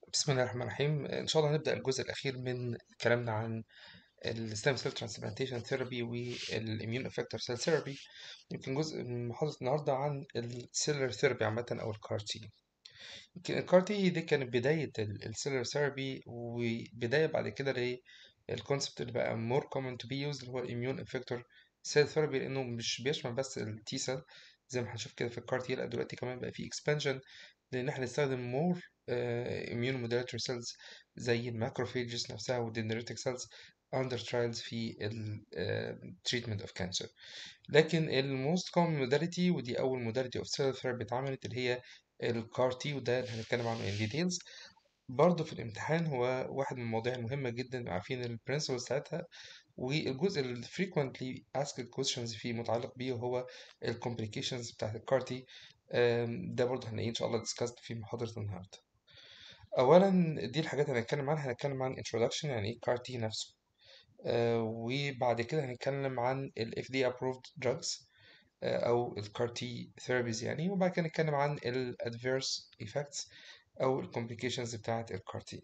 بسم الله الرحمن الرحيم إن شاء الله هنبدأ الجزء الأخير من كلامنا عن الستيم سيل ترانسبلانتيشن ثيرابي والإميون افكتور سيل ثيرابي يمكن جزء من محاضرة النهاردة عن السيلر ثيرابي عامة أو الكار تي يمكن الكار تي دي كانت بداية السيلر ثيرابي وبداية بعد كده للكونسبت اللي بقى more common to be used اللي هو الإميون افكتور سيل ثيرابي لأنه مش بيشمل بس التي سيل زي ما هنشوف كده في الكار تي لا دلوقتي كمان بقى في اكسبانشن لان احنا نستخدم مور اميون موديلاتور سيلز زي الماكروفيجز نفسها والدندريتك سيلز under trials في ال uh, treatment of cancer لكن ال most common modality ودي أول modality of cell therapy اتعملت اللي هي الكار تي وده اللي هنتكلم عنه in details برضه في الامتحان هو واحد من المواضيع المهمة جدا عارفين البرنسبلز بتاعتها والجزء اللي frequently asked questions فيه متعلق بيه هو ال complications بتاعت الكار تي ده برضه هنلاقيه إن شاء الله discussed في محاضرة النهاردة أولا دي الحاجات اللي هنتكلم عنها هنتكلم عن introduction يعني إيه كار تي نفسه آه وبعد كده هنتكلم عن ال FDA approved drugs آه أو ال CAR T therapies يعني وبعد كده نتكلم عن ال adverse effects أو ال complications بتاعة ال CAR T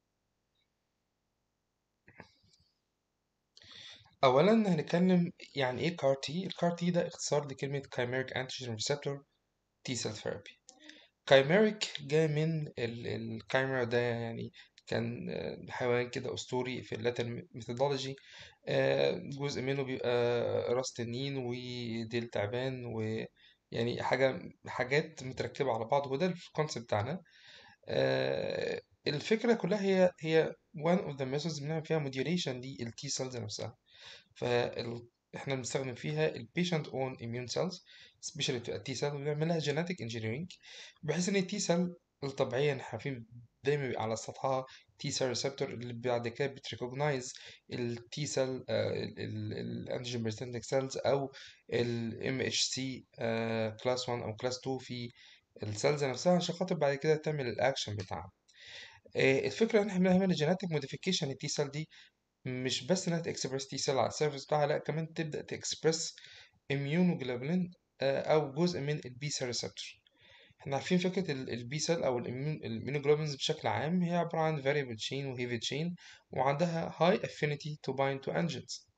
أولا هنتكلم يعني إيه CAR T ال CAR T ده اختصار لكلمة Chimeric Antigen Receptor T Cell Therapy Chimeric جاي من الكايمرا ده يعني كان حيوان كده أسطوري في اللاتين ميثودولوجي جزء منه بيبقى راس تنين وديل تعبان ويعني حاجة حاجات متركبة على بعض وده الكونسيبت بتاعنا الفكرة كلها هي هي one of the methods بنعمل فيها modulation للتي سيلز نفسها فاحنا بنستخدم فيها البيشنت اون immune cells سبيشالي بتبقى التي سيل وبنعملها جيناتيك انجينيرنج بحيث ان التي سيل الطبيعية احنا عارفين دايما بيبقى على سطحها تي سيل ريسبتور اللي بعد كده بتريكوجنايز التي سيل الانتيجين بريزنتنج سيلز او الام اتش سي كلاس 1 او كلاس 2 في السيلز نفسها عشان خاطر بعد كده تعمل الاكشن بتاعها الفكره ان احنا بنعمل جيناتيك موديفيكيشن للتي سيل دي مش بس انها تكسبرس تي سيل على السيرفيس بتاعها لا كمان تبدا تكسبرس اميونوجلوبولين او جزء من البي سيل ريسبتور احنا عارفين فكرة البي سيل أو الإميونوجلوبينز بشكل عام هي عبارة عن variable chain و heavy chain وعندها high affinity to bind to antigens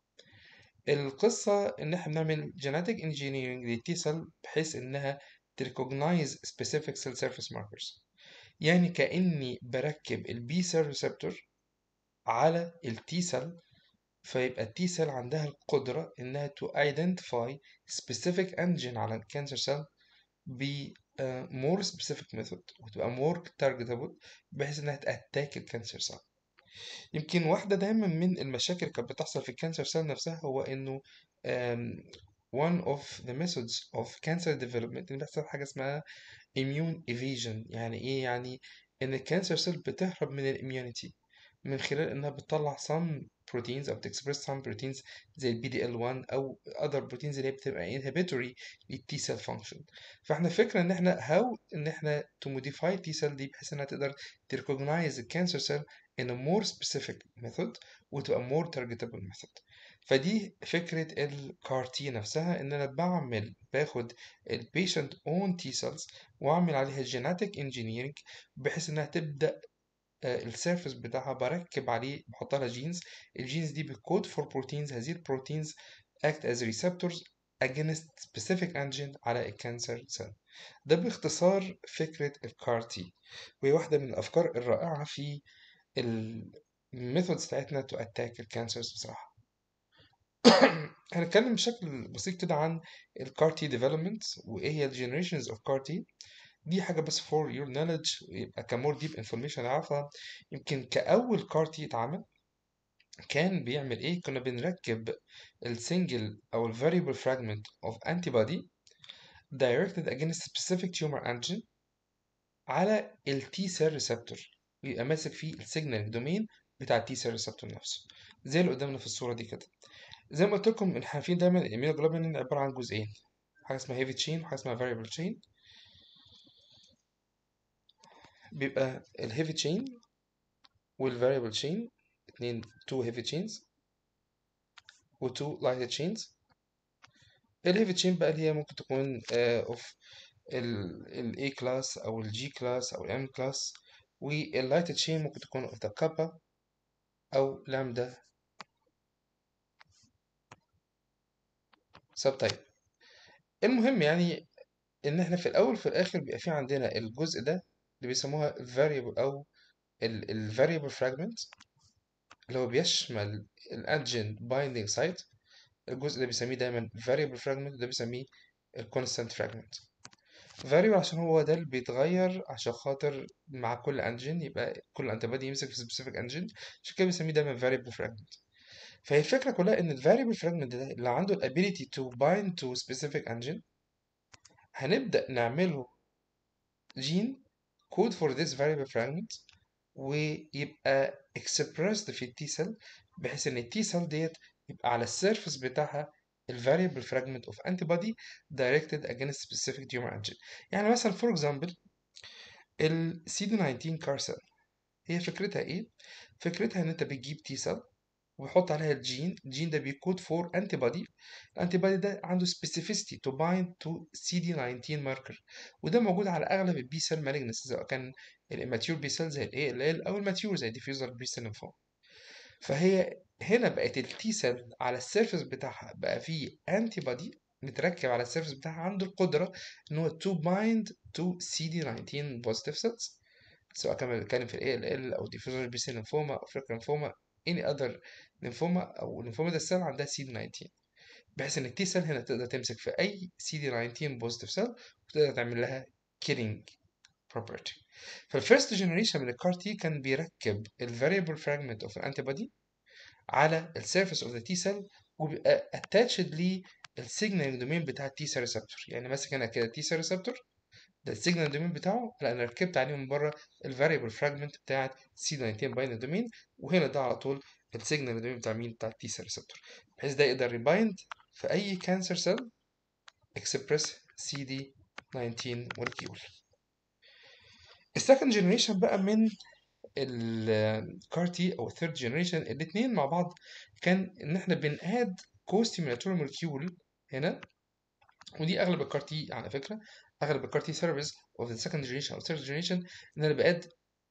القصة إن احنا بنعمل genetic engineering للتي سيل بحيث إنها تريكوجنايز specific cell surface markers يعني كأني بركب البي سيل ريسبتور على التي سيل فيبقى التي سيل عندها القدرة إنها to identify specific antigen على الكانسر سيل ب more specific method وتبقى more targetable بحيث انها تاتاك الكانسر سيل يمكن واحده دايما من المشاكل كانت بتحصل في الكانسر سيل نفسها هو انه um, one of the methods of cancer development ان بيحصل حاجه اسمها immune evasion يعني ايه يعني ان الكانسر سيل بتهرب من الاميونيتي من خلال انها بتطلع some proteins او بتكسبرس some proteins زي البي دي ال 1 او other proteins اللي هي بتبقى inhibitory للتي سيل function فاحنا فكرة ان احنا how ان احنا to modify التي سيل دي بحيث انها تقدر تريكوجنايز الكانسر سيل in a more specific method وتبقى more targetable method فدي فكرة الكار تي نفسها ان انا بعمل باخد البيشنت اون تي سيلز واعمل عليها genetic engineering بحيث انها تبدأ السيرفس بتاعها بركب عليه بحط لها جينز الجينز دي بتكود فور بروتينز هذه البروتينز act as receptors against specific antigen على الكانسر سيل ده باختصار فكرة الكار تي وهي واحدة من الأفكار الرائعة في الميثودز بتاعتنا تو اتاك الكانسرز بصراحة هنتكلم بشكل بسيط كده عن الكار تي ديفلوبمنت وايه هي الجنريشنز اوف كار تي دي حاجة بس for your knowledge يبقى كمور ديب انفورميشن نعرفها يمكن كأول كارتي اتعمل كان بيعمل ايه كنا بنركب السنجل او ال variable fragment of antibody directed against specific tumor antigen على ال T cell receptor ويبقى ماسك فيه السيجنال دومين بتاع التي سيل ريسبتور نفسه زي اللي قدامنا في الصورة دي كده زي ما قلت لكم احنا عارفين دايما الاميونوجلوبولين عبارة عن جزئين حاجة اسمها heavy chain وحاجة اسمها variable chain بيبقى الهيفي تشين والفاريبل تشين اتنين تو هيفي تشينز وتو لايت تشينز الهيفي تشين بقى اللي هي ممكن تكون اوف ال A كلاس او ال G كلاس او ال M كلاس واللايت تشين ممكن تكون اوف ذا كابا او لامدا سب تايب المهم يعني ان احنا في الاول وفي الاخر بيبقى في عندنا الجزء ده اللي بيسموها variable او ال variable fragment اللي هو بيشمل الانجين بايندينج سايت الجزء ده بيسميه دايما variable fragment وده بيسميه الكونستانت fragment variable عشان هو ده اللي بيتغير عشان خاطر مع كل انجين يبقى كل انتي بودي يمسك في specific انجين عشان كده بنسميه دايما variable fragment فهي الفكره كلها ان ال variable fragment ده اللي عنده ال ability to bind to specific engine هنبدا نعمله جين code for this variable fragment ويبقى expressed في التي سيل بحيث ان التي سيل ديت يبقى على السيرفس بتاعها ال variable fragment of antibody directed against specific tumor antigen يعني مثلا for example ال CD19 CAR cell هي فكرتها ايه؟ فكرتها ان انت بتجيب تي سيل وبحط عليها الجين الجين ده بيكود فور انتي بودي الانتي بودي ده عنده specificity to bind to CD19 ماركر وده موجود على اغلب البي سيل مالجنس سواء كان الاماتيور بي سيل زي الاي ال ال او الماتيور زي ديفيوزر بي سيل ليمفوما فهي هنا بقت التي سيل على السيرفس بتاعها بقى فيه انتي بودي متركب على السيرفس بتاعها عنده القدره ان هو to bind to CD19 positive cells سواء كان بنتكلم في الاي ال ال او ديفيوزر بي سيل ليمفوما او افريقيا ليمفوما any other ليمفوما او ليمفوما ده السيل عندها سي دي 19 بحيث ان التي سيل هنا تقدر تمسك في اي سي دي 19 بوزيتيف سيل وتقدر تعمل لها killing property فالفيرست جنريشن من الكار تي كان بيركب الفاريبل فراجمنت اوف الانتي بودي على السيرفيس اوف ذا تي سيل وبيبقى اتاتشد للسيجنال دومين بتاع التي سيل ريسبتور يعني ماسك هنا كده تي سيل ريسبتور ده السيجنال دومين بتاعه لا انا ركبت عليه من بره الفاريبل فراجمنت بتاعت سي 19 بايند دومين وهنا ده على طول السيجنال دومين بتاع مين بتاع التي سيل ريسبتور بحيث ده يقدر يبايند في اي كانسر سيل اكسبريس سي دي 19 مولكيول السكند جنريشن بقى من الكار تي او الثيرد جنريشن الاثنين مع بعض كان ان احنا بناد كو ستيمولاتوري مولكيول هنا ودي اغلب الكار تي على فكره اغلب الكار تي ثيرابيز اوف ذا سكند جنريشن او ثيرد جنريشن ان انا باد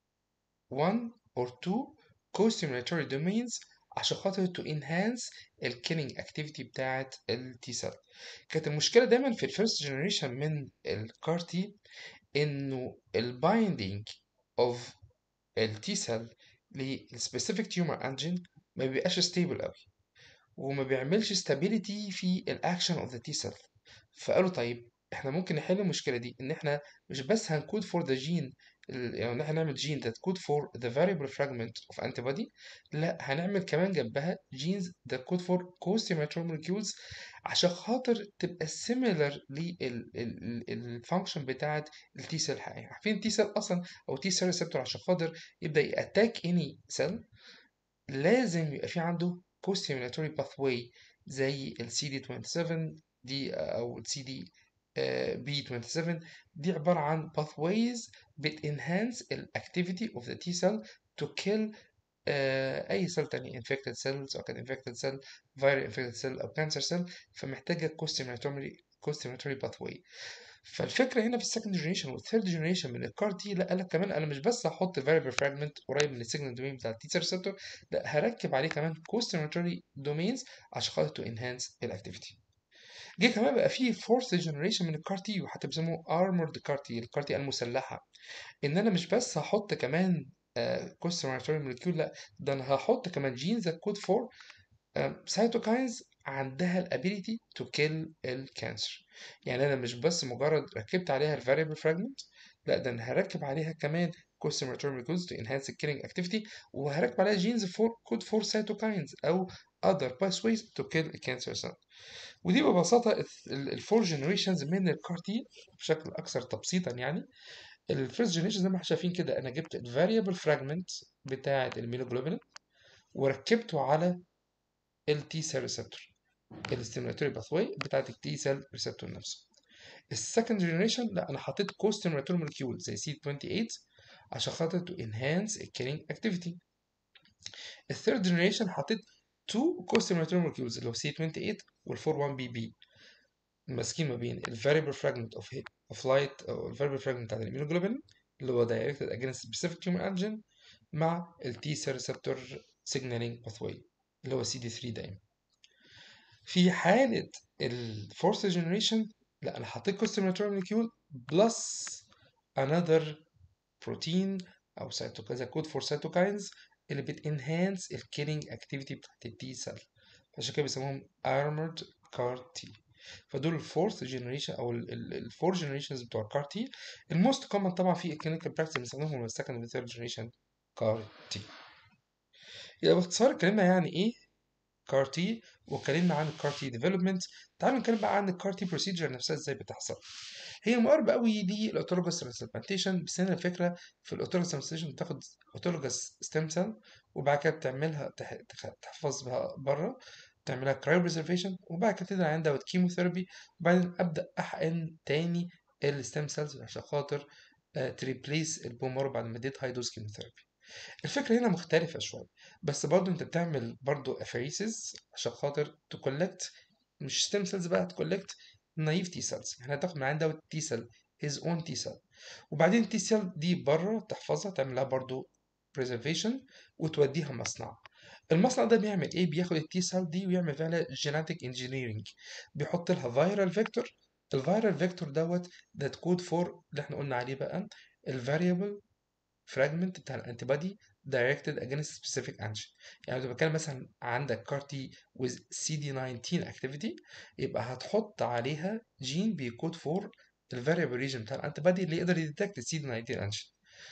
1 or 2 co-stimulatory domains عشان خاطر to enhance ال killing activity بتاعت التي سيل كانت المشكلة دايما في الفيرست جنريشن من الكار تي انه ال binding of التي سيل للسبيسيفيك تيومر انجين ما بيبقاش ستيبل قوي وما بيعملش stability في الاكشن اوف ذا تي سيل فقالوا طيب احنا ممكن نحل المشكلة دي ان احنا مش بس هنكود فور ذا جين يعني ان احنا نعمل جين that code for the variable fragment of antibody لا هنعمل كمان جنبها genes that code for co-stimulatory molecules عشان خاطر تبقى similar للفانكشن بتاعت التي سيل الحقيقية عارفين التي سيل اصلا او تي سيل ريسبتور عشان خاطر يبدا ياتاك any cell لازم يبقى في عنده co-stimulatory pathway زي ال CD27 دي او ال CD بي 27 دي عبارة عن pathways بتenhance ال activity of the T cell to kill آه، أي سيل تاني infected cell سواء كان infected cell viral infected cell أو cancer cell فمحتاجة co-stimulatory co-stimulatory pathway فالفكرة هنا في السكند جنريشن والثيرد جنريشن من الكار تي لا قالك كمان أنا مش بس هحط variable fragment قريب من السيجنال دومين بتاع التي سيل ريسبتور لا هركب عليه كمان co-stimulatory domains عشان خاطر to enhance الاكتيفيتي جه كمان بقى فيه فورث جنريشن من الكار تي وحتى بيسموه ارمورد كار تي الكار تي المسلحه ان انا مش بس هحط كمان كوستماتوري مولكيول لا ده انا هحط كمان جينز ذات كود فور سايتوكاينز عندها الابيليتي تو كيل الكانسر يعني انا مش بس مجرد ركبت عليها الفاريبل فراجمنت لا ده انا هركب عليها كمان costimulatory molecules to enhance the killing activity وهركب عليها genes for code for cytokines او other pathways to kill a cancer cell ودي ببساطة الفور جنريشنز من الكار تي بشكل أكثر تبسيطا يعني الفيرست جنريشن زي ما احنا شايفين كده أنا جبت الفاريبل فراجمنت بتاعة الميلوجلوبين وركبته على التي سيل ريسبتور الستيمولاتوري باثواي بتاعة التي سيل ريسبتور نفسه السكند جنريشن لا انا حطيت كو ستيمولاتوري مولكيول زي سي 28 عشان خاطر تو انهانس الكيلينج اكتيفيتي الثيرد جنريشن حطيت تو co-stimulatory molecules اللي هو C28 وال 41BB ماسكين ما بين ال variable fragment of of light أو ال variable fragment بتاع الإيميونوجلوبين اللي هو directed against specific tumor antigen مع ال T cell receptor signaling pathway اللي هو CD3 دايما في حالة ال fourth generation لا أنا حطيت costimulatory molecule plus another protein أو cyto كذا كود for cytokines اللي بت enhance ال killing activity بتاعت ال T cell عشان كده بيسموهم armored CAR T فدول الفورث جنريشن او الفور جنريشنز بتوع الكار تي الموست كومن طبعا في الكلينيكال براكتس بنستخدمهم هو السكند وثيرد جنريشن كار تي يبقى باختصار اتكلمنا يعني ايه كار تي واتكلمنا عن الكار تي ديفلوبمنت تعالوا نتكلم بقى عن الكار تي بروسيجر نفسها ازاي بتحصل هي مقاربه قوي للاوتولوجوس ترانسبلانتيشن بس هنا الفكره في الاوتولوجوس ترانسبلانتيشن بتاخد اوتولوجوس ستيم سيل وبعد كده بتعملها تحفظها بره تعملها كرايو بريزرفيشن وبعد كده تدعي عندها كيموثيرابي وبعدين ابدا احقن تاني الستيم سيلز عشان خاطر تريبليس البومر بعد ما اديت هاي دوز كيموثيرابي الفكره هنا مختلفه شويه بس برضو انت بتعمل برضو افريسز عشان خاطر تكولكت مش ستيم سيلز بقى تكولكت نايف تي سيلز يعني هتاخد من عندها تي سيل هيز اون تي سيل وبعدين التي سيل دي بره تحفظها تعملها برضو بريزرفيشن وتوديها مصنع المصنع ده بيعمل ايه بياخد التي سيل دي ويعمل فيها جيناتيك انجينيرنج بيحط لها فيرال فيكتور الفيرال فيكتور دوت ده كود فور اللي احنا قلنا عليه بقى الفاريبل فراجمنت بتاع الانتي بودي directed against specific antigen يعني لو بتكلم مثلا عندك كار تي with CD19 activity يبقى هتحط عليها جين بيكود فور الفاريبل ريجن بتاع الانتي بودي اللي يقدر يديتكت السي دي 19 انجين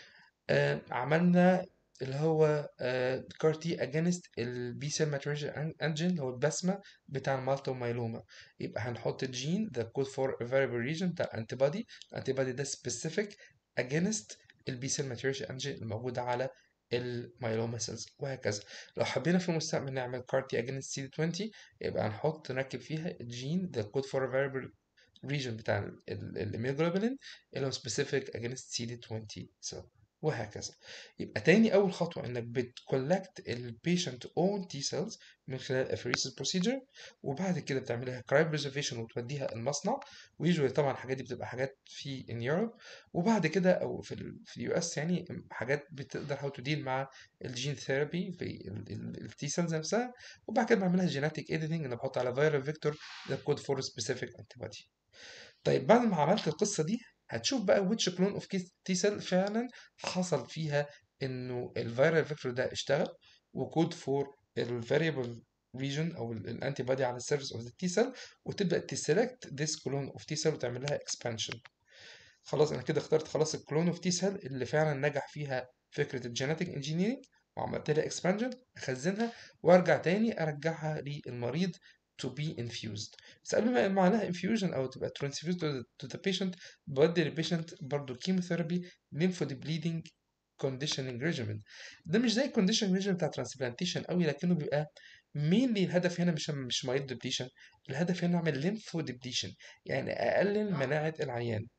آه عملنا اللي هو كار تي اجينست البي سيل ماتوريشن انجين اللي هو البسمه بتاع المالتو مايلوما يبقى هنحط الجين ده كود فور فاريبل ريجن بتاع الانتي بودي الانتي بودي ده سبيسيفيك اجينست البي سيل ماتوريشن انجين الموجوده على المايلوما سيلز وهكذا لو حبينا في المستقبل نعمل كار تي اجينست سي 20 يبقى هنحط نركب فيها الجين ده كود فور فاريبل ريجن بتاع الاميوجلوبولين اللي هو سبيسيفيك اجينست سي دي 20 سيل وهكذا يبقى تاني اول خطوه انك بتكولكت البيشنت اون تي سيلز من خلال افريسيس بروسيجر وبعد كده بتعملها كرايو بريزرفيشن وتوديها المصنع ويجوالي طبعا الحاجات دي بتبقى حاجات في ان يوروب وبعد كده او في ال في اليو اس يعني حاجات بتقدر هاو تو ديل مع الجين ثيرابي في التي سيلز نفسها وبعد كده بعملها جيناتيك اديتنج انا بحط على فيرال فيكتور ده كود فور سبيسيفيك انتي بودي طيب بعد ما عملت القصه دي هتشوف بقى which clone of T cell فعلا حصل فيها انه الفيرال فيكتور ده اشتغل وكود فور الفاريبل region او الانتي بودي على السيرفيس اوف ذا تي سيل وتبدا تسلكت ذيس كلون اوف تي سيل وتعمل لها اكسبانشن خلاص انا كده اخترت خلاص الكلون اوف تي سيل اللي فعلا نجح فيها فكره الجينيتك انجينيرنج وعملت لها اكسبانشن اخزنها وارجع تاني ارجعها للمريض to be infused بس قبل ما معناها infusion او تبقى transfused to the patient بودي للبيشنت برضه chemotherapy lymphodepleting conditioning regimen ده مش زي الكونديشن regimen بتاع transplantation قوي لكنه بيبقى mainly الهدف هنا مش مش مايل depletion الهدف هنا اعمل lymphodepletion يعني اقلل مناعه العيان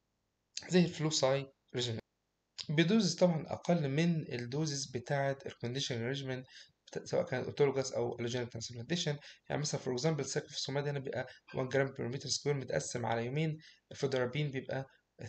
زي الفلوساي regimen بدوز طبعا اقل من الدوزز بتاعه الكونديشن ريجيمن سواء كانت اوتولوجاس او الوجينيك ترانسبلانتيشن يعني مثلا فور اكزامبل السايكلوفوسفاميد هنا بيبقى 1 جرام بير متر سكوير متقسم على يومين الفلودرابين بيبقى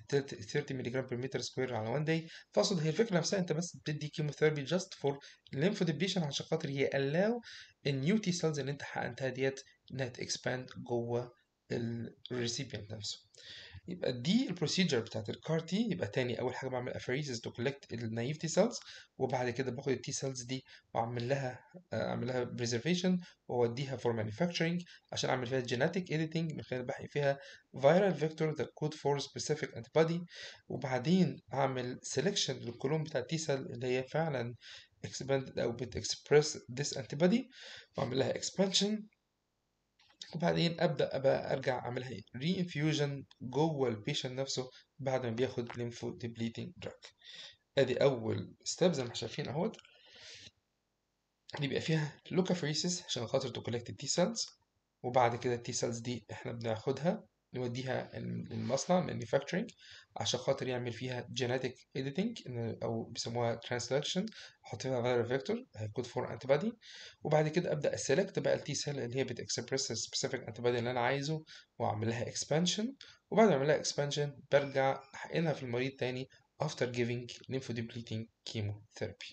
30 ملي جرام بير متر سكوير على 1 داي فاقصد هي الفكره نفسها انت بس بتدي كيموثيرابي جاست فور الليمفوديبليشن عشان خاطر يالاو النيو تي سيلز اللي انت حقنتها ديت انها تكسباند جوه الريسيبيانت نفسه يبقى دي البروسيجر بتاعت الكار تي يبقى تاني اول حاجه بعمل افريسز تو كولكت النايف تي سيلز وبعد كده باخد التي سيلز دي واعمل لها اعمل لها بريزرفيشن واوديها فور مانيفاكتشرنج عشان اعمل فيها جيناتيك اديتنج من خلال بحقن فيها فيرال فيكتور ذات كود فور سبيسيفيك انتي بودي وبعدين اعمل سيلكشن للكلون بتاع التي سيل اللي هي فعلا expanded او بتكسبرس this antibody واعمل لها expansion وبعدين ابدا ابقى ارجع اعملها ري انفيوجن جوه البيشنت نفسه بعد ما بياخد ليمفو ديبليتنج دراج ادي اول ستيب زي ما احنا شايفين اهوت بيبقى فيها لوكافريسيس عشان خاطر تكولكت التي سيلز وبعد كده التي سيلز دي احنا بناخدها نوديها المصنع مانيفاكتشرنج عشان خاطر يعمل فيها جينيتك اديتنج او بيسموها ترانسلكشن احط فيها فيرال فيكتور هيكود فور انتي بودي وبعد كده ابدا اسلكت بقى التي سيل اللي هي بتكسبرس السبيسيفيك انتي بودي اللي انا عايزه واعمل لها اكسبانشن وبعد ما اعمل لها اكسبانشن برجع احقنها في المريض تاني after giving lymphodepleting chemotherapy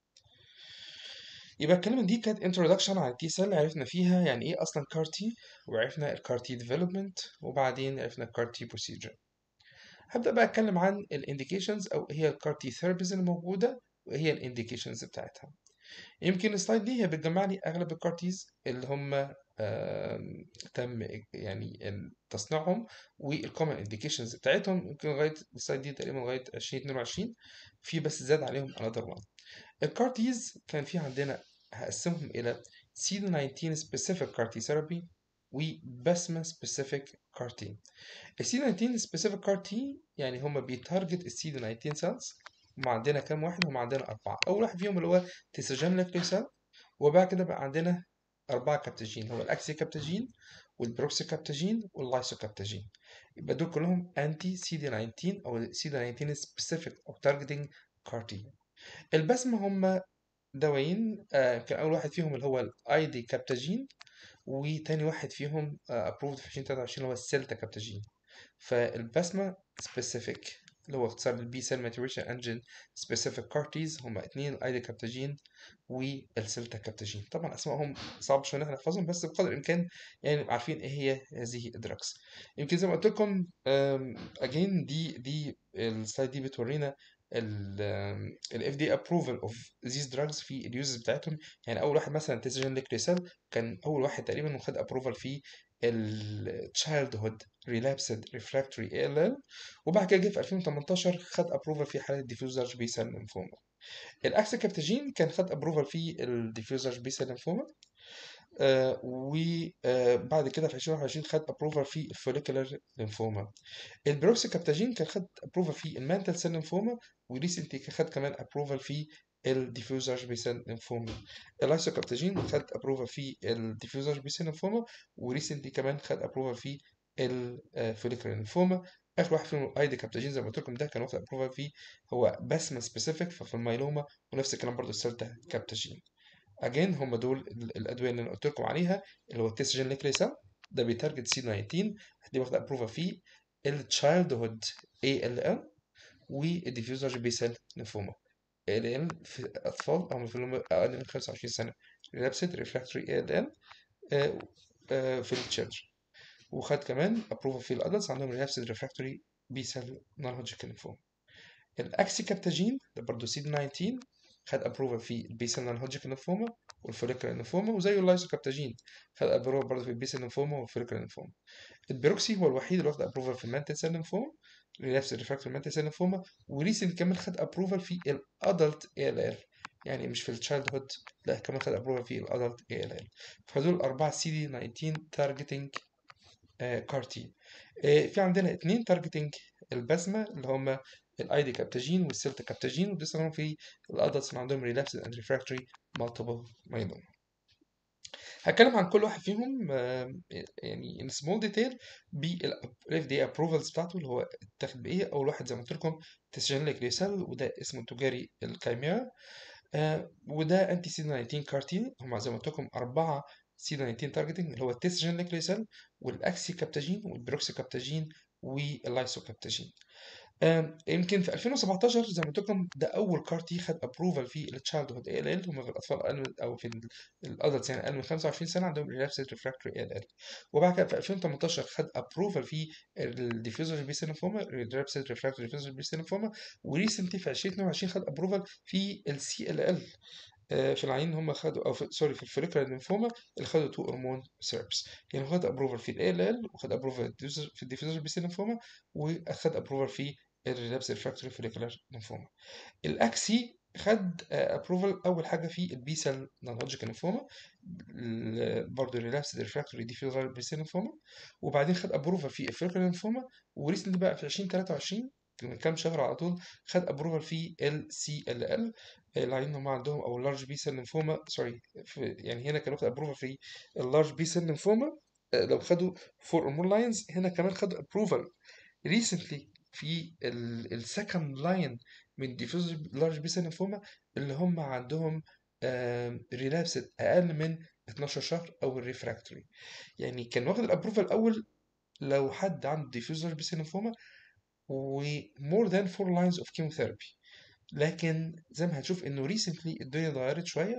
يبقى الكلمة دي كانت introduction على التي سيل عرفنا فيها يعني ايه اصلا كار تي وعرفنا الكار تي ديفلوبمنت وبعدين عرفنا الكار تي بروسيجر هبدأ بقى اتكلم عن الانديكيشنز او هي الكار تي ثيرابيز الموجودة وايه هي الانديكيشنز بتاعتها يمكن السلايد دي هي بتجمع لي اغلب الكارتيز اللي هم آم، تم يعني تصنيعهم والكومن انديكيشنز بتاعتهم يمكن لغايه السلايد دي تقريبا لغايه 2022 في بس زاد عليهم another one الكارتيز كان في عندنا هقسمهم الى CD19 specific CAR T therapy وبسمة specific CAR T ال CD19 specific CAR T يعني هما بيتارجت ال CD19 cells هم عندنا كام واحد؟ هم عندنا أربعة أول واحد فيهم اللي هو تيسجين ليكليسال وبعد كده بقى عندنا أربعة كابتاجين هو الأكسي كابتاجين والبروكسي كابتاجين واللايسو كابتاجين يبقى دول كلهم أنتي سي دي 19 أو سي دي 19 سبيسيفيك أو تارجتنج كارتي البسمة هم دوايين آه كان أول واحد فيهم اللي هو الأي دي كابتاجين وتاني واحد فيهم ابروفد في 2023 اللي هو السيلتا كابتاجين فالبسمة سبيسيفيك اللي هو اختصار البي سيل ماتوريشن انجن سبيسيفيك كارتيز هما اتنين الايدي كابتاجين والسيلتا كابتاجين طبعا اسمائهم صعب شويه ان احنا نحفظهم بس بقدر الامكان يعني نبقى عارفين ايه هي هذه الدراجز يمكن زي ما قلت لكم اجين دي دي السلايد دي بتورينا ال FDA approval of these drugs في اليوزز بتاعتهم يعني اول واحد مثلا تيسجن ليكريسال كان اول واحد تقريبا وخد approval في ال childhood relapsed refractory ALL وبعد كده جه في 2018 خد approval في حالة diffuse large B cell lymphoma الاكسكابتاجين كان خد approval في ال diffuse large B cell lymphoma آه وبعد كده في 2021 خد ابروفال في الفوليكولار لينفوما البروكسيكابتاجين كان خد ابروفال في المانتل سيل لينفوما وريسنتلي كان خد كمان ابروفال في الديفيوز لارج بي سيل لينفوما اللايسوكابتاجين خد ابروفال في الديفيوز لارج بي سيل لينفوما وريسنتلي كمان خد ابروفال في الفوليكولار لينفوما اخر واحد فيهم الايدي كابتاجين زي ما قلت لكم ده كان واخد ابروفال فيه هو بسمه سبيسيفيك ففي الميلوما ونفس الكلام برضه السيلتا كابتاجين اجين هم دول الادويه اللي انا قلت لكم عليها اللي هو التيسجين ليكليسا ده بيتارجت سي 19 دي واخده ابروفا فيه التشايلد هود اي ال ال والديفيوزر بي سيل لينفوما ال ال في الاطفال او في اللي اقل من 25 سنه ريلابسد ريفراكتوري اي ال ال في التشيلدرن وخد كمان ابروفا في الادلتس عندهم ريلابسد ريفراكتوري بي سيل نون هوجكن لينفوما الاكسيكابتاجين ده برضه سي 19 خد ابروفال في البيسل نون هوجكن لينفوما والفوليكولار لينفوما وزيه اللايزوكابتاجين خد ابروفال برضه في البيسل لينفوما والفوليكولار لينفوما البيروكسي هو الوحيد اللي واخد ابروفال في المانتل سيل لينفوما ريلابس ريفراكتوري مانتل سيل لينفوما وريسنت كمان خد ابروفال في الادلت اي ال ال يعني مش في التشايلد هود لا كمان خد ابروفال في الادلت اي ال ال فدول اربعه سي دي 19 تارجتنج كار تي في عندنا اتنين تارجتنج البسمه اللي هم الايدي كابتاجين والسيلتا كابتاجين وبيستخدموا في الادلتس اللي عندهم ريلابس اند ريفراكتوري مالتيبل مايلوما هتكلم عن كل واحد فيهم يعني ان سمول ديتيل بالاف دي ابروفالز بتاعته اللي هو اتاخد بايه اول واحد زي ما قلت لكم تسجيل ليسال وده اسمه التجاري الكايميرا آه وده انتي سي 19 كارتين هم زي ما قلت لكم اربعه سي 19 تارجتنج اللي هو التسجين ليكليسال والاكسي كابتاجين والبروكسي كابتاجين واللايسو كابتاجين يمكن في 2017 زي ما قلت لكم ده اول كار تي خد ابروفال في التشايلد هود اي ال ال هم في الاطفال اقل من او في الادلتس يعني اقل من 25 سنه عندهم ريلابسد ريفراكتوري اي ال ال وبعد كده في 2018 خد ابروفال في الديفيوزر بي سينوفوما ريلابسد ريفراكتوري ديفيوزر بي سينوفوما وريسنتلي في 2022 خد ابروفال في السي ال ال في العين هم خدوا او في سوري في الفوليكولار لينفوما اللي خدوا تو هرمون سيربس يعني خد ابروفال في الاي ال ال وخد ابروفال في الديفيوزر بي لينفوما واخد ابروفال في الريلابس ريفراكتوري فوليكولار لينفوما الاكسي خد ابروفال اول حاجه في البي سيل نون هوجكن لينفوما برضه ريلابس ريفراكتوري ديفيوزر بي لينفوما وبعدين خد ابروفال في الفوليكولار لينفوما وريسنتلي بقى في 2023 من كام شهر على طول خد ابروفال في ال سي ال ال العيان هم عندهم او اللارج بي سيل لينفوما سوري يعني هنا كان واخد ابروفال في اللارج بي سيل لينفوما لو خدوا فور امور لاينز هنا كمان خدوا ابروفال ريسنتلي في السكند لاين من ديفيوز لارج بي سيل لينفوما اللي هم عندهم ريلابس اقل من 12 شهر او الريفراكتوري يعني كان واخد الابروفال الاول لو حد عنده ديفيوز لارج بي سيل لينفوما و more than 4 lines of chemotherapy لكن زي ما هنشوف انه ريسنتلي الدنيا اتغيرت شويه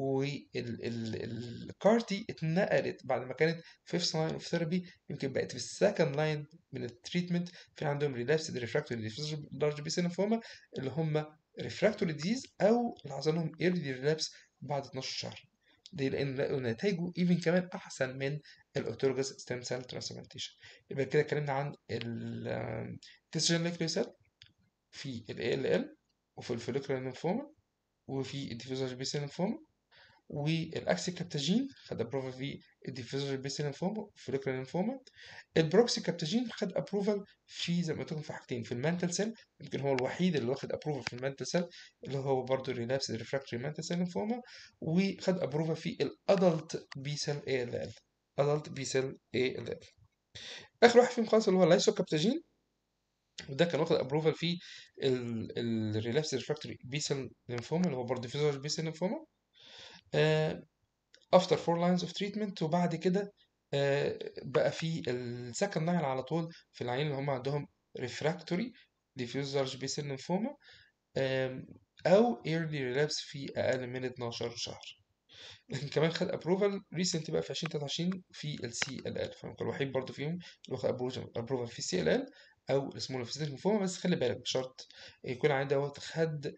والكارتي اتنقلت بعد ما كانت فيفث لاين اوف ثيرابي يمكن بقت في السكند لاين من التريتمنت في عندهم ريلابسد ريفراكتوري لارج بي سينفوما اللي هم ريفراكتوري ديزيز او اللي حصل لهم ايرلي ريلابس بعد 12 شهر ليه؟ لان لقوا نتائجه ايفن كمان احسن من الاوتورجاس ستيم سيل ترانسبلانتيشن يبقى كده اتكلمنا عن التيسجن ليكليسيل في ال ALL وفي الفوليكولار لينفوما وفي الديفيوزر بي سيل لينفوما والاكسي كابتاجين خد ابروفال في الديفيوزر بي سيل لينفوما والفوليكولار لينفوما البروكسي كابتاجين خد ابروفال في زي ما قلت لكم في حاجتين في المانتل سيل يمكن هو الوحيد اللي واخد ابروفال في المانتل سيل اللي هو برضه ريلابس ريفراكتوري مانتل سيل لينفوما وخد ابروفال في الادلت بي سيل اي ال ال ادلت بي سيل اي ال ال اخر واحد فيهم خالص اللي هو اللايسوكابتاجين وده كان واخد ابروفال في الريلابس ريفراكتوري بي سيل لينفوما اللي هو برضه ديفيوزر بي سيل لينفوما افتر فور لاينز اوف تريتمنت وبعد كده آه، بقى في السكند لاين على طول في العيان اللي هم عندهم ريفراكتوري ديفيوز لارج بي سيل لينفوما او ايرلي ريلابس في اقل من 12 شهر لكن كمان خد ابروفال ريسنت بقى في 2023 في السي ال ال فهو كان الوحيد برضه فيهم اللي واخد ابروفال في السي ال ال او السمول فيزيك لينفوما بس خلي بالك بشرط يكون العيان دوت خد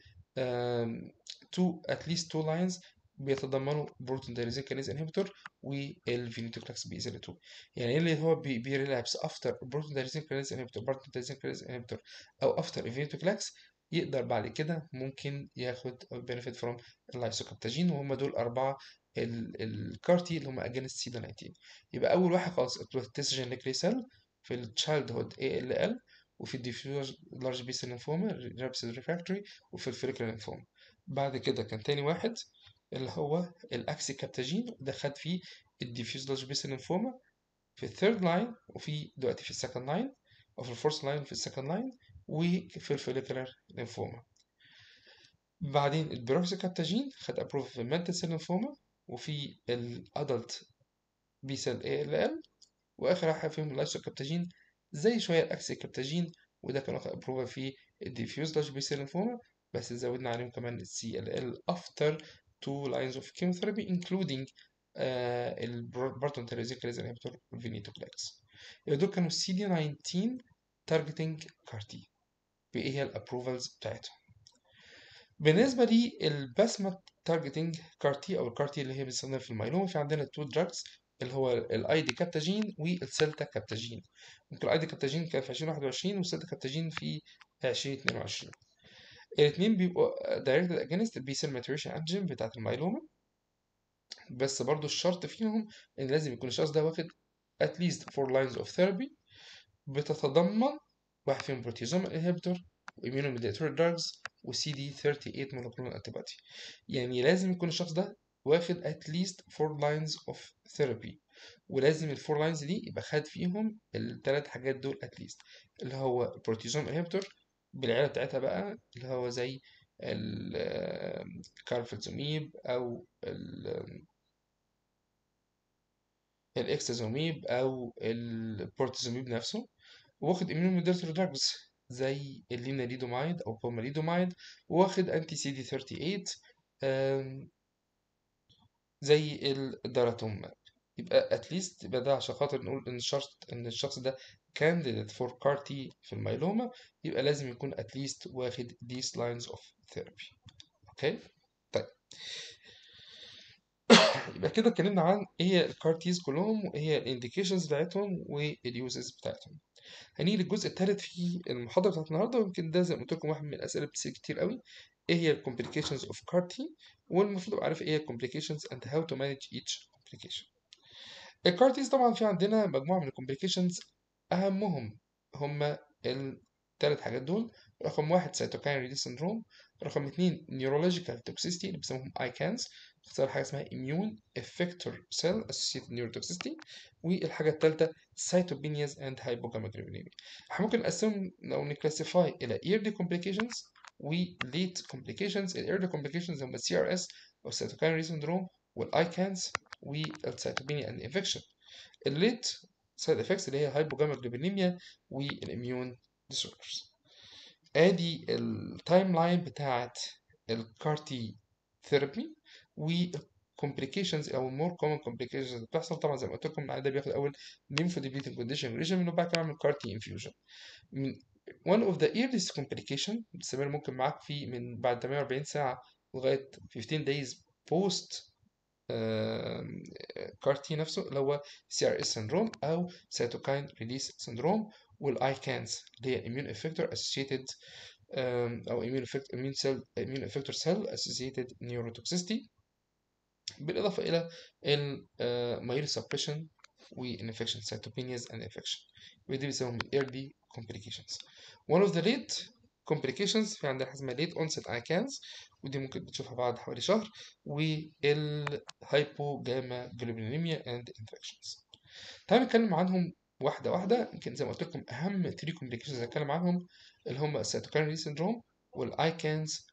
تو اتليست تو لاينز بيتضمنوا بروتون دايريزين كينيز انهبيتور والفينيتوكلاكس بي 2 يعني اللي هو بي بيريلابس افتر بروتون دايريزين كينيز انهبيتور بروتون دايريزين كينيز انهبيتور او افتر فينيتوكلاكس يقدر بعد كده ممكن ياخد بنفيت فروم اللايسوكابتاجين وهم دول اربعه الكارتي اللي هم اجينست سيدا 19 يبقى اول واحد خالص التيسجين ليكريسيل في التشايلد هود اي ال ال وفي الديفيوز لارج بي سيل لينفوما ريبسيد ريفراكتوري وفي الفوليكولار لينفوما بعد كده كان تاني واحد اللي هو الاكسي كابتاجين ده خد فيه الديفيوز لارج بي سيل لينفوما في الثيرد لاين وفي دلوقتي في السكند لاين او في الفورث لاين في السكند لاين وفي الفوليكولار لينفوما بعدين البروكسيكابتاجين خد ابروف في المانتل سيل لينفوما وفي الادلت بي سيل اي ال ال واخر واحد فيهم اللايسوكابتاجين زي شويه الاكسيكابتاجين وده كان واخد ابروفا في الديفيوز لارج بي سيل لينفوما بس زودنا عليهم كمان السي ال ال افتر two lines of chemotherapy including آه البروتون تيريزين كريز انهبيتور والفينيتوكلاكس يبقى دول كانوا السي دي 19 تارجتنج كارتي بايه هي الابروفالز بتاعتهم بالنسبه للبسمة تارجتنج كارتي او الكارتي اللي هي بتستخدم في الميلوما في عندنا تو دراجز اللي هو الاي دي كابتاجين والسيلتا كابتاجين ممكن الاي دي كابتاجين كان في 2021 والسيلتا كابتاجين في 2022 الاثنين بيبقوا دايركت اجينست البي سيل ماتوريشن انجين بتاعت الميلوما بس برضو الشرط فيهم ان لازم يكون الشخص ده واخد at least four lines of therapy بتتضمن واحد فيهم بروتيزوم انهبيتور وimmunomediatory drugs وسي دي 38 monoclonal antibody يعني لازم يكون الشخص ده واخد at least four lines of therapy ولازم الفور لاينز دي يبقى خد فيهم الثلاث حاجات دول at least اللي هو البروتيزوم انهبيتور بالعيلة بتاعتها بقى اللي هو زي الكارفلزوميب أو الإكسازوميب أو البورتيزوميب نفسه واخد immunomodulatory drugs زي الليناليدومايد أو بوماليدومايد واخد أنتي سي دي 38 زي الداراتوماب يبقى اتليست يبقى ده عشان خاطر نقول ان الشخص ان الشخص ده candidate for CAR T في الميلوما يبقى لازم يكون at least واخد these lines of therapy اوكي طيب يبقى كده اتكلمنا عن ايه هي الكار تيز كلهم وايه هي الانديكيشنز بتاعتهم واليوزز بتاعتهم هنيجي للجزء الثالث في المحاضره بتاعت النهارده ويمكن ده زي ما قلت لكم واحد من الاسئله بتصير كتير قوي ايه هي الكومبليكيشنز اوف كار تي والمفروض ابقى عارف ايه هي الكومبليكيشنز and how to manage each complication الكارتيز طبعا في عندنا مجموعه من الكومبليكيشنز اهمهم هم الثلاث حاجات دول رقم واحد سيتوكاين ريليس سندروم رقم اثنين نيورولوجيكال توكسيستي اللي بيسموهم ايكانز اختصار حاجه اسمها immune effector cell associated neurotoxicity والحاجه الثالثه cytopenias and hypogammaglobulinemia احنا ممكن نقسمهم لو نكلاسيفاي الى early complications و late complications ال early complications هم السي ار اس او cytokine release syndrome والايكانز والسيتوبينيا اند انفكشن الليت سايد افكتس اللي هي هايبوجاماجلوبينيميا والاميون disorders ادي التايم لاين بتاعت الكارتي ثيرابي والكومبليكيشنز او المور كومن كومبليكيشنز اللي بتحصل طبعا زي ما قلت لكم ده بياخد اول lymphodepleting كونديشن ريجيم وبعد كده اعمل كارتي انفيوجن من one of the earliest complication بتستمر ممكن معاك في من بعد 48 ساعة لغاية 15 days post كارتي نفسه اللي هو سي ار اس syndrome او cytokine release syndrome والايكانز اللي هي immune effector associated um, او immune effect immune cell immune effector cell associated neurotoxicity بالاضافه الى ال uh, suppression والinfection cytopenias and infection ودي بيسموهم early complications one of the late complications في عندنا حاجه اسمها late onset icans ودي ممكن بتشوفها بعد حوالي شهر والهايبوجاما جلوبينيميا and infections تعالوا نتكلم عنهم واحده واحده يمكن زي ما قلت لكم اهم 3 كومبليكيشنز هنتكلم عنهم اللي هم السيتوكاين سيندروم والايكانز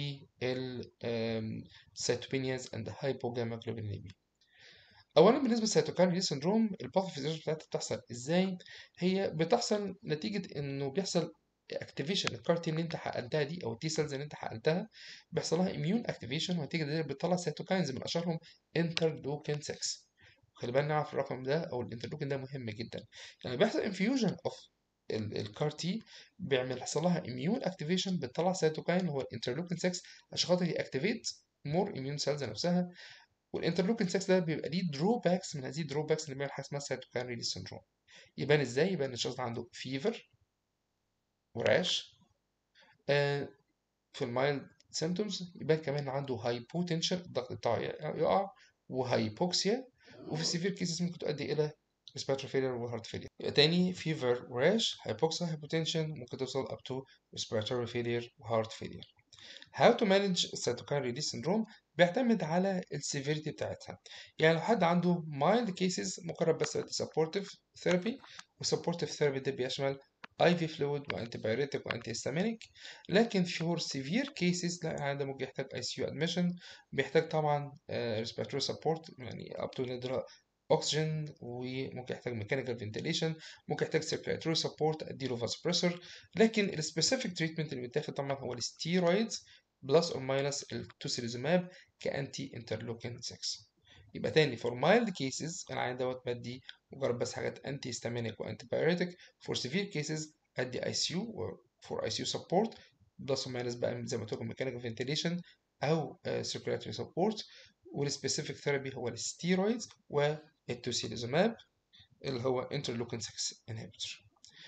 والسيتوبينياز اند هايبوجاماجلوبينيميا اولا بالنسبه للسيتوكاين سيندروم الباثوفيزيولوجي بتاعتها بتحصل ازاي هي بتحصل نتيجه انه بيحصل اكتيفيشن الكارتين اللي انت حقنتها دي او التي سيلز اللي انت حقنتها بيحصل لها اميون اكتيفيشن ونتيجه دي بتطلع سيتوكاينز من اشهرهم انترلوكين 6 خلي بالنا نعرف الرقم ده او الانترلوكين ده مهم جدا يعني بيحصل انفيوجن اوف الكار تي بيعمل يحصل لها اميون اكتيفيشن بتطلع سيتوكاين هو الانترلوكين 6 عشان خاطر ياكتيفيت مور اميون سيلز نفسها والانترلوكين 6 ده بيبقى ليه درو باكس من هذه الدرو باكس اللي بيعمل حاجه اسمها سيتوكاين ريليس سندروم يبان ازاي يبان الشخص عنده فيفر وراش آه في المايلد سيمتومز يبان كمان عنده هايبوتنشن الضغط بتاعه يقع وهايبوكسيا وفي السيفير كيسز ممكن تؤدي الى respiratory failure وهارت failure يبقى تاني fever وراش hypoxia hypotension ممكن توصل up to respiratory failure وهارت failure how to manage cytokine release syndrome بيعتمد على السيفيريتي بتاعتها يعني لو حد عنده mild cases مقرب بس supportive therapy والسبورتيف ثيرابي ده بيشمل IV fluid وانتي بايوريتك وانتي هيستامينيك لكن for severe cases لا يعني ده ممكن يحتاج ICU admission بيحتاج طبعا uh, respiratory support يعني up to ندرة اكسجين وممكن يحتاج ميكانيكال فنتيليشن ممكن يحتاج سيركيلاتوري سبورت اديله فاسبريسور لكن السبيسيفيك تريتمنت اللي بيتاخد طبعا هو الستيرويدز بلس اور ماينس التوسيليزوماب كانتي انترلوكين 6 يبقى تاني فور مايلد كيسز العيان دوت بدي مجرد بس حاجات انتي هيستامينيك وانتي بايوريتك فور سيفير كيسز ادي اي سي يو فور اي سي يو سبورت بلس اور ماينس بقى زي ما قلت لكم ميكانيكال فنتيليشن او سيركيلاتوري سبورت والسبيسيفيك ثيرابي هو الستيرويدز والتوسيليزوماب اللي هو انترلوكين 6 انهبيتور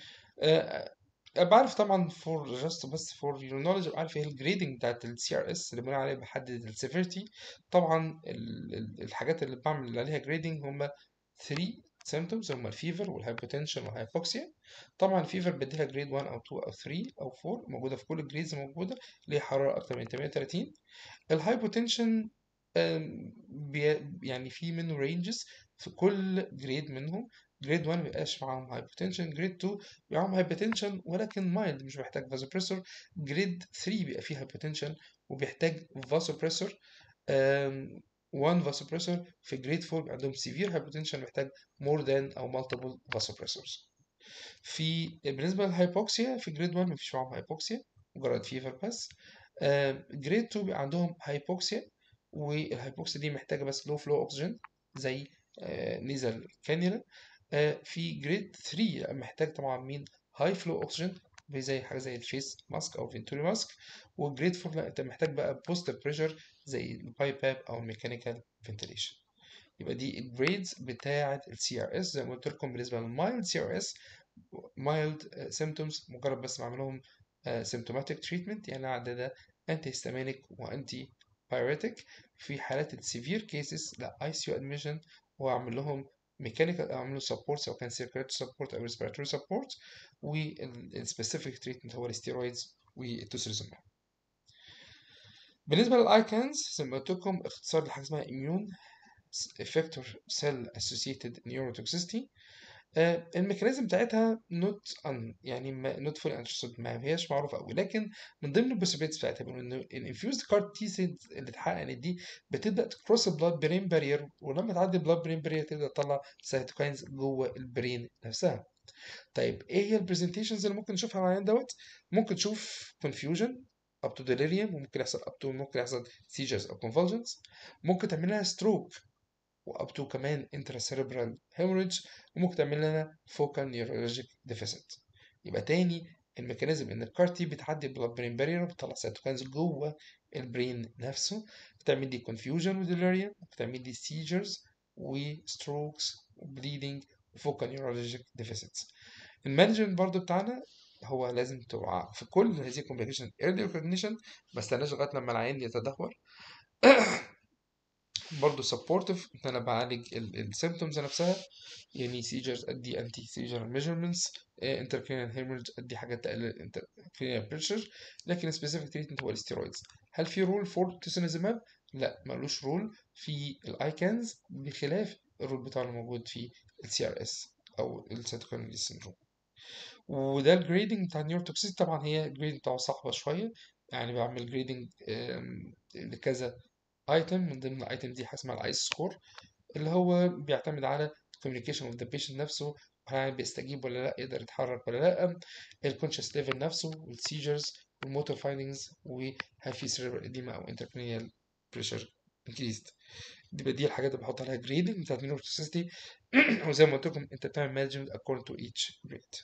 بعرف طبعا فور جاست بس فور يور نولج عارف ايه الجريدنج بتاعت السي ار اس اللي بناء عليه بحدد السيفيرتي طبعا الحاجات اللي بعمل عليها جريدنج هم 3 سيمتومز هم الفيفر والهايبوتنشن والهايبوكسيا طبعا الفيفر بديلها جريد 1 او 2 او 3 او 4 موجوده في كل الجريدز موجوده اللي هي حراره اكتر من 38 الهايبوتنشن يعني في منه رينجز في كل جريد منهم جريد 1 مبيبقاش معاهم هايبوتنشن جريد 2 بيبقى معاهم هايبوتنشن ولكن مايلد مش محتاج فازوبريسور جريد 3 بيبقى فيه هايبوتنشن وبيحتاج فازوبريسور 1 فازوبريسور في جريد 4 بيبقى عندهم سيفير هايبوتنشن محتاج مور ذان او مالتيبل فازوبريسورز في بالنسبه للهايبوكسيا في جريد 1 مفيش معاهم هايبوكسيا مجرد فيفر بس جريد 2 بيبقى عندهم هايبوكسيا والهايبوكسيا دي محتاجه بس لو فلو اوكسجين زي نيزل كانيولا في جريد 3 محتاج طبعا مين هاي فلو اوكسجين زي حاجه زي الفيس ماسك او فينتوري ماسك وجريد 4 لا انت محتاج بقى بوست بريشر زي الباي باب او الميكانيكال فنتيليشن يبقى دي الجريدز بتاعه السي ار اس زي ما قلت لكم بالنسبه للمايلد سي ار اس مايلد سيمتومز مجرد بس بعمل لهم سيمتوماتيك تريتمنت يعني عدد انتي هيستامينيك وانتي بايوريتك في حالات السيفير كيسز لا اي سي يو ادميشن واعمل لهم ميكانيكال اعمل له سبورت سواء كان سيركيلاتوري سبورت او ريسبيراتوري سبورت والسبيسيفيك تريتمنت هو الستيرويدز والتوسيليزوماب بالنسبه للايكانز زي ما قلت لكم اختصار لحاجه اسمها immune effector cell associated neurotoxicity آه الميكانيزم بتاعتها نوت ان يعني نوت فولي اندرستود ما هياش معروفه قوي لكن من ضمن البوسيبيلتيز بتاعتها بيقولوا ان الانفيوزد كارد تي سيلز اللي اتحققت دي بتبدا تكروس البلاد برين بارير ولما تعدي البلاد برين بارير تبدا تطلع سيتوكاينز جوه البرين نفسها طيب ايه هي البرزنتيشنز اللي ممكن نشوفها على العيان دوت ممكن تشوف confusion up to delirium وممكن يحصل up to ممكن يحصل seizures او convulsions ممكن تعمل لها stroke واب تو كمان intracerebral hemorrhage وممكن تعمل لنا focal neurologic deficit يبقى تاني الميكانيزم ان الكار تي بتعدي البلاد برين بارير وبتطلع سيتوكاينز جوه البرين نفسه بتعمل لي confusion وديليريوم بتعمل لي seizures وستروكس وبليدنج وفوكال neurologic deficits المانجمنت برضو بتاعنا هو لازم توعى في كل هذه الكومبليكيشن early recognition ما استناش لغايه لما العيان يتدهور برضه سبورتيف ان انا بعالج السيمتومز نفسها يعني سيجرز ادي انتي سيجر ميجرمنتس انتركرينال هيمورج ادي حاجات تقلل الانتركرينال بريشر لكن سبيسيفيك تريتمنت هو الاستيرويدز هل في رول فور توسينيزماب؟ لا ملوش رول في الايكانز بخلاف الرول بتاعه اللي موجود في السي ار اس او السيتوكاين سيندروم وده الجريدنج بتاع النيوروتوكسيس طبعا هي الجريدنج بتاعه صعبه شويه يعني بعمل جريدنج لكذا ايتم من ضمن الايتم دي حاجه اسمها الايس سكور اللي هو بيعتمد على communication with the patient نفسه هل بيستجيب ولا لا يقدر يتحرك ولا لا الكونشس ليفل نفسه والسيجرز والموتور فايندنجز وهل في cerebral edema او intracranial pressure increased دي دي الحاجات اللي بحط عليها جريدنج بتاعت النيوروتوكسيستي وزي ما قلت لكم انت بتعمل مانجمنت according to each grade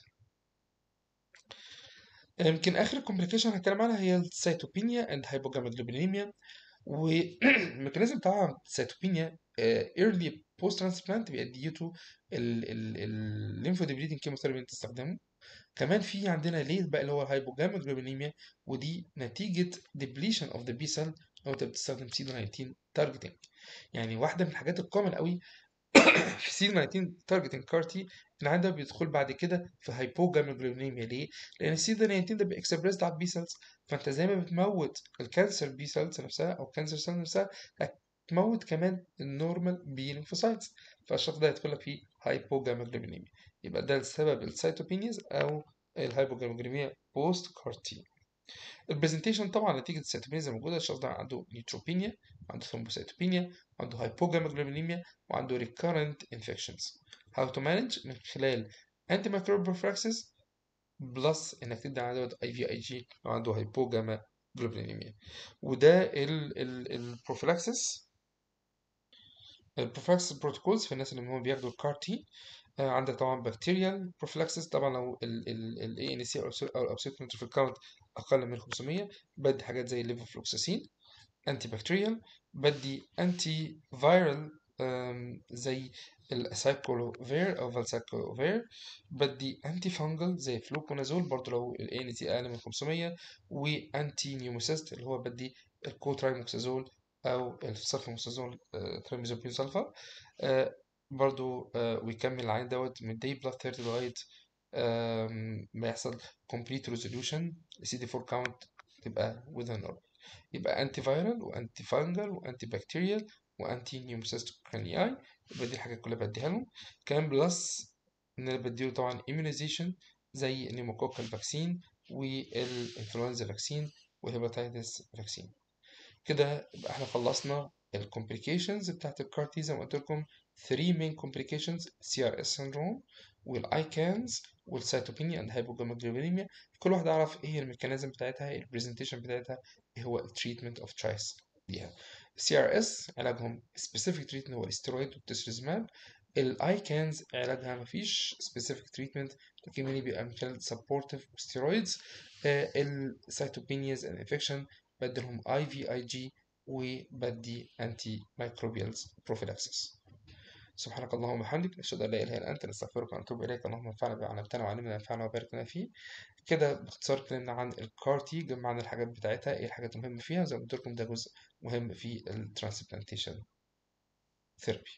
يمكن اخر كومبليكيشن هتكلم عنها هي السيتوبينيا اند هايبوجاماجلوبينيميا والميكانيزم بتاع السيتوبينيا ايرلي بوست ترانسبلانت بيؤدي تو الليمفوديبليتنج كيموثيرابي اللي تستخدمه كمان في عندنا ليه بقى اللي هو الهايبوجاماجلوبينيميا ودي نتيجه ديبليشن اوف ذا بي سيل لو انت بتستخدم سي 19 تارجتنج يعني واحده من الحاجات الكومن قوي في سي 19 تارجتنج كارتي العيان ده بيدخل بعد كده في هايبوجاماجلوبينيميا ليه؟ لان السي 19 ده بيكسبريسد على البي سيلز فانت زي ما بتموت الكانسر بي سيلز نفسها او الكانسر سيل نفسها هتموت كمان النورمال بي ليمفوسايتس فالشخص ده هيدخل لك في هايبوجاماجلوبينيميا يبقى ده السبب السيتوبينيز او الهايبوجاماجلوبينيميا بوست كارتي البرزنتيشن طبعا نتيجه السيتوبينيز الموجوده الشخص ده عنده نيوتروبينيا عنده ثرومبوسيتوبينيا عنده هايبوجاماجلوبينيميا وعنده recurrent infections how to manage من خلال anti microbial prophylaxis بلس انك تدي عنده اي في اي جي لو عنده هايبوجاما جلوبينيميا وده ال ال البروفيلاكسس البروفيلاكسس بروتوكولز في الناس اللي هم بياخدوا الكار تي عندك طبعا بكتيريال بروفيلاكسس طبعا لو الاي ان سي او الابسيت نيوتروفيل كاونت اقل من 500 بدي حاجات زي الليفوفلوكساسين انتي بكتيريال بدي انتي فايرال زي السايكولوفير او فالسايكولوفير بدي انتي فانجل زي فلوكونازول برضه لو ال ان تي اقل من 500 وانتي نيوموسيست اللي هو بدي الكوترايموكسازول او السلفاموكسازول تريميزوبين سلفا برضه ويكمل العين دوت من داي بلاد 30 لغايه ما يحصل complete resolution السي دي 4 كاونت تبقى within normal يبقى انتي فايرال وانتي فانجل وانتي بكتيريال وانتي نيوموسيست كرانياي يبقى دي الحاجات كلها بديها لهم كمان بلس ان انا بديله طبعا immunization زي النيموكوكال فاكسين والانفلونزا فاكسين والهيباتيتس فاكسين كده يبقى احنا خلصنا الكومبليكيشنز بتاعت الكارتي زي ما قلت لكم 3 main complications CRS syndrome والايكانز والسيتوبينيا اند هايبوجاماجلوبينيميا كل واحد يعرف ايه الميكانيزم بتاعتها ايه البرزنتيشن بتاعتها ايه هو التريتمنت اوف تشايس ليها السي ار اس علاجهم سبيسيفيك تريتمنت هو الاسترويد والتسريزماب الايكانز علاجها مفيش سبيسيفيك تريتمنت لكن مين بيبقى من خلال سبورتيف ستيرويدز السيتوبينياز اند انفكشن بدلهم اي في اي جي وبدي انتي مايكروبيالز بروفيلاكسس سبحانك اللهم وبحمدك نشهد ان لا اله الا انت نستغفرك ونتوب اليك اللهم انفعنا بما علمتنا وعلمنا ينفعنا وبارك لنا فيه كده باختصار اتكلمنا عن الكارتي جمعنا الحاجات بتاعتها ايه الحاجات المهمه فيها زي ما قلت لكم ده جزء مهم في الترانسبلانتيشن ثيرابي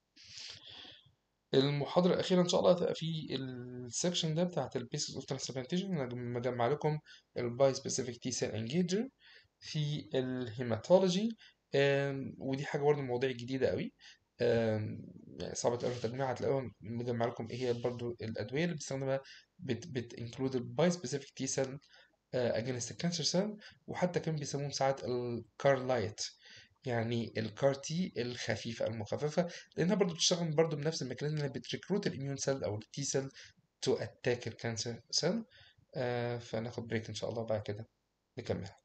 المحاضرة الأخيرة إن شاء الله هتبقى في السكشن ده بتاعت البيسز أوف ترانسبلانتيشن أنا مجمع لكم الباي سبيسيفيك تي سيل انجيجر في الهيماتولوجي ودي حاجة برضه مواضيع جديدة قوي يعني صعبة تقرا تجميع هتلاقوها مجمع لكم ايه هي برضو الأدوية اللي بتستخدمها بت بت include الباي سبيسيفيك تي سيل against الكانسر سيل وحتى كمان بيسموهم ساعات الكارلايت يعني الكار تي الخفيفة المخففة لأنها برضو بتشتغل برضو بنفس الميكانيزم اللي بتريكروت الإميون سيل أو التي سيل to attack الكانسر cell آه فناخد بريك إن شاء الله بعد كده نكمل